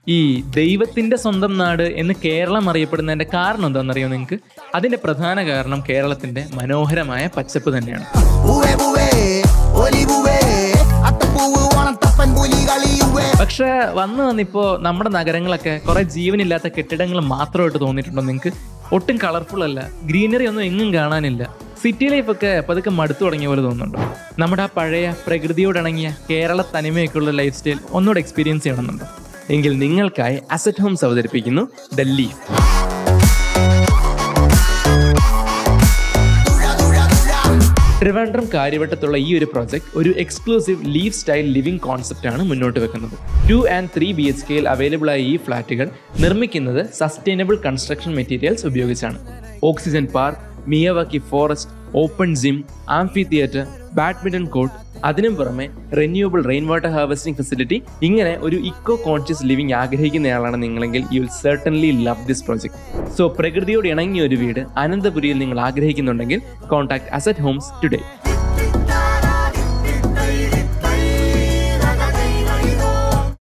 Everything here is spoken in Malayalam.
ഈ ദൈവത്തിന്റെ സ്വന്തം നാട് എന്ന് കേരളം അറിയപ്പെടുന്നതിന്റെ കാരണം എന്താണെന്നറിയോ നിങ്ങൾക്ക് അതിന്റെ പ്രധാന കാരണം കേരളത്തിന്റെ മനോഹരമായ പച്ചപ്പ് തന്നെയാണ് പൂവേ പൂവേ ഒലി പൂവേ അത്തപ്പൂവ് ഓണത്തപ്പൻ പുലി കളിയുവേ പക്ഷെ വന്ന് വന്നിപ്പോ നമ്മുടെ നഗരങ്ങളൊക്കെ കുറെ ജീവനില്ലാത്ത കെട്ടിടങ്ങൾ മാത്രമായിട്ട് തോന്നിയിട്ടുണ്ടോ നിങ്ങൾക്ക് ഒട്ടും കളർഫുൾ അല്ല ഗ്രീനറി ഒന്നും എങ്ങും കാണാനില്ല സിറ്റി ലൈഫ് ഒക്കെ പതുക്കെ മടുത്തു തുടങ്ങിയ പോലെ തോന്നുന്നുണ്ടോ നമ്മുടെ ആ പഴയ പ്രകൃതിയോടിണങ്ങിയ കേരള തനിമയൊക്കെയുള്ള ലൈഫ് സ്റ്റൈൽ ഒന്നുകൂടെ എക്സ്പീരിയൻസ് ചെയ്യണമെന്നുണ്ടോ എങ്കിൽ നിങ്ങൾക്കായി അസറ്റ് ഹോംസ് അവതരിപ്പിക്കുന്നു ദ ലീഫ് ട്രിവാൻഡ്രം കാര്യവട്ടത്തുള്ള ഈ ഒരു പ്രോജക്റ്റ് ഒരു exclusive leaf style living concept ആണ് മുന്നോട്ട് വെക്കുന്നത് two and three B H കെയിൽ അവൈലബിൾ ആയ ഈ ഫ്ലാറ്റുകൾ നിർമ്മിക്കുന്നത് സസ്റ്റൈനബിൾ കൺസ്ട്രക്ഷൻ മെറ്റീരിയൽസ് ഉപയോഗിച്ചാണ് oxygen park Miyawaki forest open gym amphitheatre badminton court അതിനും പുറമെ renewable rain water harvesting facility ഇങ്ങനെ ഒരു ഇക്കോ കോൺഷ്യസ് ലിവിംഗ് ആഗ്രഹിക്കുന്നയാളാണ് നിങ്ങളെങ്കിൽ you will certainly love this project so പ്രകൃതിയോട് ഇണങ്ങിയ ഒരു വീട് അനന്തപുരിയിൽ നിങ്ങൾ ആഗ്രഹിക്കുന്നുണ്ടെങ്കിൽ കോൺടാക്ട് അസറ്റ് ഹോംസ് ടുഡേ